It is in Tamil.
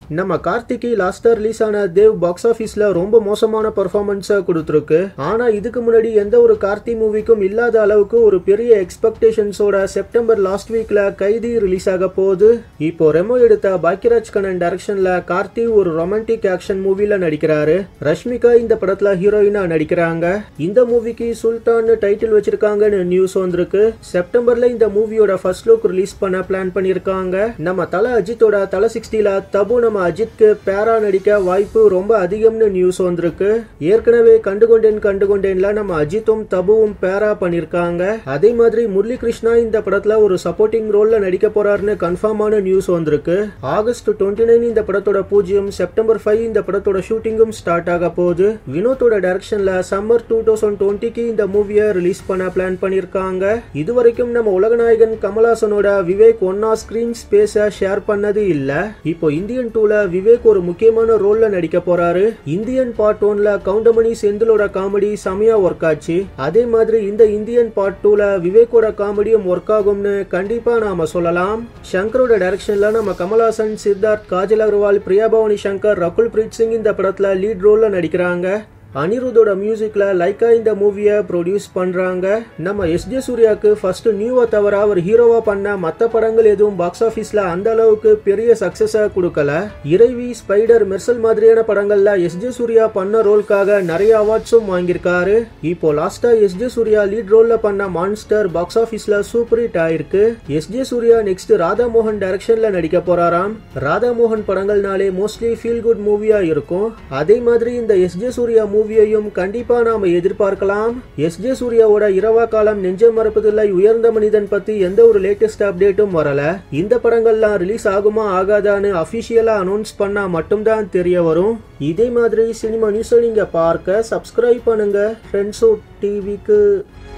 நம்ம கார்த்திகி லாஸ்டா ரிலீஸ் ஆன தேவ் பாக்ஸ் ஆஃபீஸ்ல ரொம்ப மோசமான பெர்ஃபார்மன்ஸை கொடுத்துருக்கு ஆனா இதுக்கு முன்னாடி எந்த ஒரு கார்த்தி மூவிக்கும் இல்லாத அளவுக்கு ஒரு பெரிய எக்ஸ்பெக்டேஷன்ஸோட செப்டம்பர் லாஸ்ட் வீக்ல கைதி ரிலீஸ் ஆக போகுது இப்போ ரெமோ எடுத்த பாக்கியராஜ் கண்ணன் டைரக்ஷன்ல கார்த்தி ஒரு ரொமான்டிக் ஆக்ஷன் மூவில நடிக்கிறாரு ரஷ்மிகா இந்த படத்துல ஹீரோயினா நடிக்கிறாங்க இந்த மூவிக்கு சுல்தான் டைட்டில் வச்சிருக்காங்கன்னு நியூஸ் வந்திருக்கு செப்டம்பர்ல இந்த மூவியோட ஃபர்ஸ்ட் லுக் ரிலீஸ் பண்ண பிளான் பண்ணிருக்காங்க நம்ம தல அஜித்தோட தல சிக்ஸ்டில தபு நம்ம அஜித்க்கு பேரா நடிக்க வாய்ப்பு ரொம்ப அதிகம்னு நியூஸ் வந்திருக்கு ஏற்கனவே கண்டுகொண்டேன் கண்டுகொண்டேன்ல நம்ம அஜித்தும் தபுவும் பேரா பண்ணிருக்காங்க அதே மாதிரி முரளி கிருஷ்ணா இந்த படத்துல ஒரு சப்போர்ட்டிங் ரோல்ல நடிக்க போறாருன்னு கன்ஃபார்மான நியூஸ் வந்திருக்கு ஆகஸ்ட் டுவெண்ட்டி நைன் இந்த படத்தோட பூஜ்ஜியம் செப்டம்பர் ஃபைவ் இந்த படத்தோட ஷூட்டிங்கும் ஸ்டார்ட் ஆக போகுது வினோத்தோட டைரக்ஷன்ல சம்மர் டூ தௌசண்ட் டுவெண்ட்டிக்கு இந்த மூவியை ரிலீஸ் பண்ண பிளான் பண்ணிருக்காங்க இதுவரைக்கும் நம்ம உலகநாயகன் கமலாசனோட விவேக் ஒன்னா ஸ்கிரீன் ஸ்பேஸ ஷேர் பண்ணது இல்ல இப்போ இந்தியன் டூல விவேக் ஒரு முக்கியமான ரோல்ல நடிக்க போறாரு இந்தியன் பார்ட் ஒன்ல கவுண்டமணி செந்திலோட காமெடி செமையா ஒர்க் ஆச்சு அதே மாதிரி இந்த இந்தியன் பார்ட் டூல விவேக்கோட காமெடியும் ஒர்க் ஆகும்னு கண்டிப்பா நாம சொல்லலாம் சங்கரோட டைரக்ஷன்ல நம்ம கமலாசன் சித்தார்த் காஜல் அகர்வால் பிரியா பவானி சங்கர் ரகுல் பிரீத் சிங் இந்த படத்துல லீட் ரோல்ல நடிக்கிறாங்க அனிருத்தோட மியூசிக்ல லைக்கா இந்த மூவியை ப்ரொடியூஸ் பண்றாங்க நம்ம எஸ் ஜே சூர்யாவுக்கு ஃபர்ஸ்ட் நியூவை தவிர அவர் ஹீரோவா பண்ண மற்ற படங்கள் எதுவும் பாக்ஸ் ஆஃபீஸ்ல அந்த அளவுக்கு பெரிய சக்சஸா கொடுக்கல இறைவி ஸ்பைடர் மெர்சல் மாதிரியான படங்கள்ல எஸ் ஜே சூர்யா பண்ண ரோல்காக நிறைய அவார்ட்ஸும் வாங்கியிருக்காரு இப்போ லாஸ்டா எஸ் ஜே சூர்யா லீட் ரோல்ல பண்ண மான்ஸ்டர் பாக்ஸ் ஆஃபீஸ்ல சூப்பர் ஹிட் ஆயிருக்கு S J Suryah next Radha மோகன் டைரக்ஷன்ல நடிக்க போறாராம் ராதா மோகன் படங்கள்னாலே மோஸ்ட்லி ஃபீல் குட் மூவியா இருக்கும் அதே மாதிரி இந்த எஸ் ஜே சூர்யா மூவியையும் கண்டிப்பா நாம எதிர்பார்க்கலாம் எஸ் ஜே சூர்யாவோட இரவா காலம் நெஞ்சம் மறப்பதில்லை உயர்ந்த மனிதன் பத்தி எந்த ஒரு லேட்டஸ்ட் அப்டேட்டும் வரல இந்த படங்கள்லாம் ரிலீஸ் ஆகுமா ஆகாதான்னு அபிஷியலா அனௌன்ஸ் பண்ணா மட்டும்தான் தெரிய வரும் இதே மாதிரி சினிமா நியூஸை நீங்க பார்க்க சப்ஸ்கிரைப் பண்ணுங்க ஃப்ரெண்ட்ஸோ டிவிக்கு